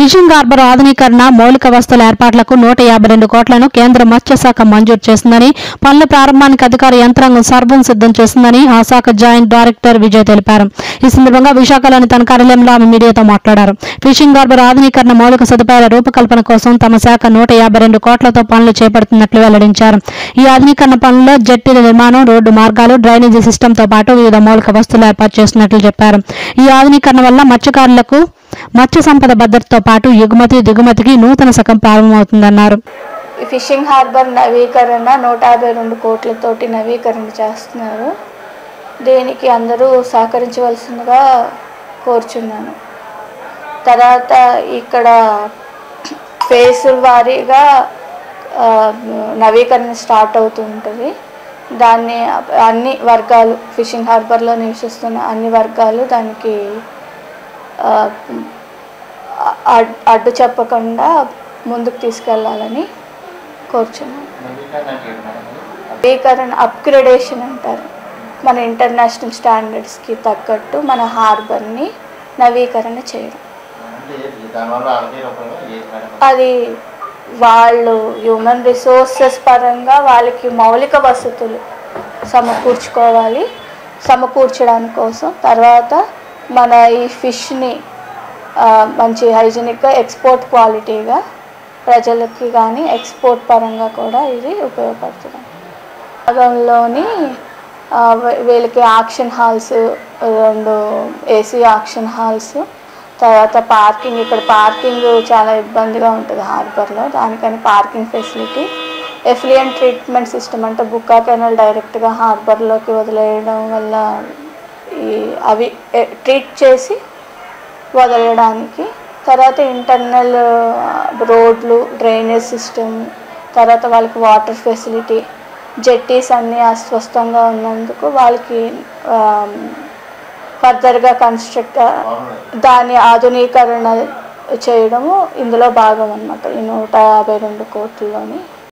fishing harbour ఆధునీకరణ మౌలిక వస్తువుల ఏర్పాట్లకు నూట యాభై రెండు కోట్లను కేంద్ర మత్స్యశాఖ మంజూరు చేసిందని పనుల ప్రారంభానికి అధికార యంత్రాంగం సర్వం సిద్ధం చేసిందని ఆ శాఖ జాయింట్ డైరెక్టర్ విజయ్ తెలిపారు ఈ సందర్భంగా విశాఖలోని తన కార్యాలయంలో ఆమె మీడియాతో మాట్లాడారు ఫిషింగ్ హార్బర్ ఆధునీకరణ మౌలిక సదుపాయాల రూపకల్పన కోసం తమ శాఖ నూట యాభై రెండు కోట్లతో పనులు చేపడుతున్నట్లు వెల్లడించారు ఈ ఆధునీకరణ పనుల్లో జట్టీల నిర్మాణం రోడ్డు మార్గాలు డ్రైనేజీ సిస్టంతో పాటు వివిధ మౌలిక వస్తువులు ఏర్పాటు చేస్తున్నట్లు చెప్పారు ఈ ఆధునీకరణ వల్ల మత్స్యకారులకు మత్స్య సంపద భద్రతతో పాటు ఎగుమతి దిగుమతికి నూతన శకం ప్రారంభమవుతుందన్నారు ఈ ఫిషింగ్ హార్బర్ నవీకరణ నూట యాభై రెండు కోట్లతోటి నవీకరణ చేస్తున్నారు దీనికి అందరూ సహకరించవలసిందిగా కోరుచున్నాను తర్వాత ఇక్కడ ఫేస్ వారీగా ఆ, నవీకరణ స్టార్ట్ అవుతూ ఉంటుంది దాన్ని అన్ని వర్గాలు ఫిషింగ్ హార్బర్లో నివసిస్తున్న అన్ని వర్గాలు దానికి ఆ, అడ్- అడ్డు చెప్పకుండా ముందుకు తీసుకెళ్ళాలని కోరుచున్నాను నవీకరణ అప్గ్రేడేషన్ అంటారు మన ఇంటర్నేషనల్ స్టాండర్డ్స్కి తగ్గట్టు మన హార్బర్ని నవీకరణ చేయడం అది వాళ్ళు హ్యూమన్ రిసోర్సెస్ పరంగా వాళ్ళకి మౌలిక వసతులు సమకూర్చుకోవాలి సమకూర్చడానికి కోసం తర్వాత మన ఈ ఫిష్ని ఆ, మంచి హైజీనిక్గా ఎక్స్పోర్ట్ క్వాలిటీగా ప్రజలకి కానీ ఎక్స్పోర్ట్ పరంగా కూడా ఇది ఉపయోగపడుతుంది భాగంలోని ఆ, వీ- వీళ్ళకి ఆక్షన్ హాల్స్ రెండు ఏసీ ఆక్షన్ హాల్స్ తర్వాత పార్కింగ్ ఇక్కడ పార్కింగ్ చాలా ఇబ్బందిగా ఉంటుంది హార్బర్లో దానికని parking facility effluent treatment system అంటే బుక్కా కెనల్ డైరెక్ట్గా హార్బర్లోకి వదిలేయడం వల్ల ఈ అవి ట్రీట్ చేసి వదలడానికి తర్వాత ఇంటర్నల్ రోడ్లు డ్రైనేజ్ సిస్టమ్ తర్వాత వాళ్ళకి వాటర్ ఫెసిలిటీ జెట్టీస్ అన్నీ అస్వస్థంగా ఉన్నందుకు వాళ్ళకి ఫర్దర్గా కన్స్ట్రక్ట్ దాని ఆధునీకరణ చేయడము ఇందులో భాగం అన్నమాట ఈ నూట యాభై రెండు కోట్లలోని